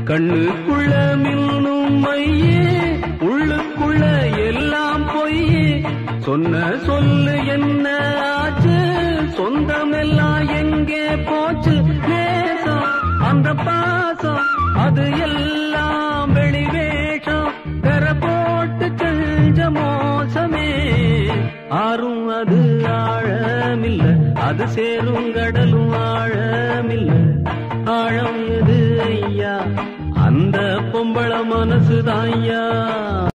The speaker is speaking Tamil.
கண்ணுக்குள்ள மின்னும் மையே உள்ளுக்குள்ள எல்லாம் பொய்யே சொன்ன சொல்லு என்ன ஆச்சு சொந்தம் எல்லாம் எங்கே போச்சு நேசம் அந்த பாசம் அது எல்லாம் வெளிவேஷம் கர போட்டு செஞ்ச மோசமே ஆறும் அது ஆழமில்ல அது சேரும் கடலும் ஆழமில்ல ஆழம் எது ஐயா அந்த பொம்பள மனசுதான் ஐயா